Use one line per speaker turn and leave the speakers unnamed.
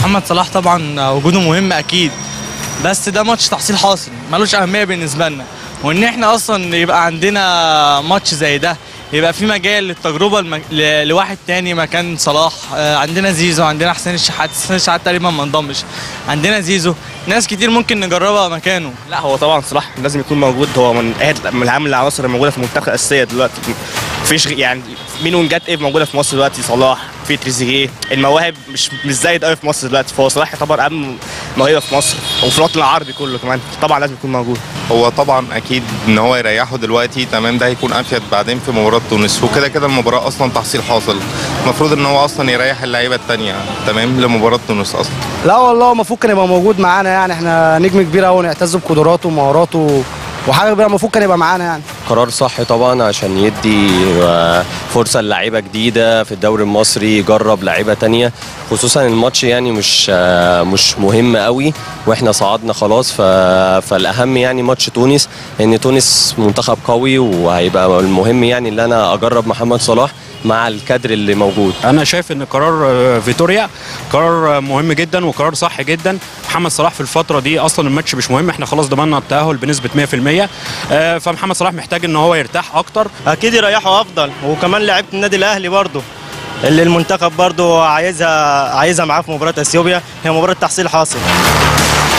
محمد صلاح طبعا وجوده مهم اكيد بس ده ماتش تحصيل حاصل ملوش اهميه بالنسبه لنا وان احنا اصلا يبقى عندنا ماتش زي ده يبقى في مجال للتجربه المج... ل... لواحد تاني مكان صلاح آه، عندنا زيزو عندنا حسين الشحات حسين الشحات تقريبا ما انضمش عندنا زيزو ناس كتير ممكن نجربها مكانه
لا هو طبعا صلاح لازم يكون موجود هو من أهل- من اهم العناصر الموجوده في المنتخب الاساسيه دلوقتي مفيش غ- يعني مين وينجات ايه موجوده في مصر دلوقتي صلاح في تريزيجيه المواهب مش مش زايد قوي في مصر دلوقتي فهو صلاح يعتبر اهم موهبه في مصر وفي الوطن العربي كله كمان طبعا لازم يكون موجود
هو طبعا اكيد ان هو يريحه دلوقتي تمام ده هيكون افيد بعدين في مباراه تونس وكده كده المباراه اصلا تحصيل حاصل المفروض ان هو اصلا يريح اللعيبه التانية تمام لمباراه تونس اصلا
لا والله المفروض كان يبقى موجود معانا يعني احنا نجم كبير قوي نعتز بقدراته ومهاراته وحاجه كبيره المفروض كان يبقى معانا يعني
قرار صح طبعا عشان يدي آه، فرصة للعيبة جديدة في الدوري المصري يجرب لعيبة تانية خصوصا الماتش يعني مش آه، مش مهم قوي واحنا صعدنا خلاص ف... فالأهم يعني ماتش تونس ان تونس منتخب قوي وهيبقى المهم يعني ان انا اجرب محمد صلاح مع الكادر اللي موجود
انا شايف ان قرار آه، فيتوريا قرار آه، مهم جدا وقرار صح جدا محمد صلاح في الفتره دي اصلا الماتش مش مهم احنا خلاص ضمننا التاهل بنسبه 100% آه، فمحمد صلاح محتاج ان هو يرتاح اكتر
اكيد يريحوا افضل وكمان لعيبه النادي الاهلي برضه اللي المنتخب برضه عايزها عايزها معاه في مباراه اثيوبيا هي مباراه تحصيل حاصل